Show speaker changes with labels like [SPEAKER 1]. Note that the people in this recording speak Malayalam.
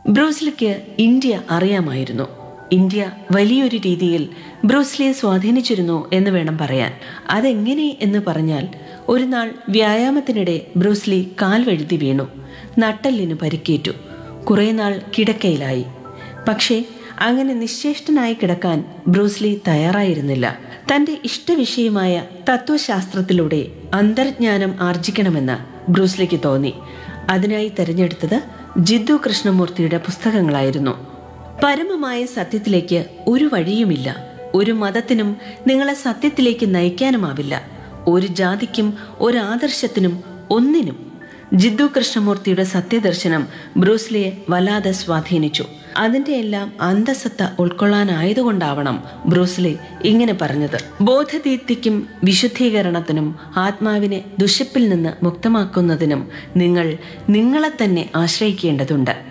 [SPEAKER 1] ബ്രൂസ്ലിക്ക് ഇന്ത്യ അറിയാമായിരുന്നു ഇന്ത്യ വലിയൊരു രീതിയിൽ ബ്രൂസ്ലിയെ സ്വാധീനിച്ചിരുന്നു എന്ന് വേണം പറയാൻ അതെങ്ങനെ എന്ന് പറഞ്ഞാൽ ഒരു നാൾ വ്യായാമത്തിനിടെ ബ്രൂസ്ലി കാൽ വഴുതി വീണു നട്ടെല്ലിന് പരിക്കേറ്റു കുറേ നാൾ കിടക്കയിലായി പക്ഷേ അങ്ങനെ നിശ്ചേഷ്ടനായി കിടക്കാൻ ബ്രൂസ്ലി തയ്യാറായിരുന്നില്ല തന്റെ ഇഷ്ടവിഷയമായ തത്വശാസ്ത്രത്തിലൂടെ അന്തർജ്ഞാനം ആർജിക്കണമെന്ന് ബ്രൂസ്ലിക്ക് തോന്നി അതിനായി തെരഞ്ഞെടുത്തത് ജിദ്ദു കൃഷ്ണമൂർത്തിയുടെ പുസ്തകങ്ങളായിരുന്നു പരമമായ സത്യത്തിലേക്ക് ഒരു വഴിയുമില്ല ഒരു മതത്തിനും നിങ്ങളെ സത്യത്തിലേക്ക് നയിക്കാനുമാവില്ല ഒരു ജാതിക്കും ഒരു ആദർശത്തിനും ഒന്നിനും ജിദ്ദു കൃഷ്ണമൂർത്തിയുടെ സത്യദർശനം ബ്രൂസ്ലിയെ വല്ലാതെ സ്വാധീനിച്ചു അതിന്റെ എല്ലാം അന്തസത്ത ഉൾക്കൊള്ളാനായതുകൊണ്ടാവണം ബ്രൂസ്ലി ഇങ്ങനെ പറഞ്ഞത് ബോധദീപ്തിക്കും വിശുദ്ധീകരണത്തിനും ആത്മാവിനെ ദുഷിപ്പിൽ നിന്ന് മുക്തമാക്കുന്നതിനും നിങ്ങൾ നിങ്ങളെ തന്നെ ആശ്രയിക്കേണ്ടതുണ്ട്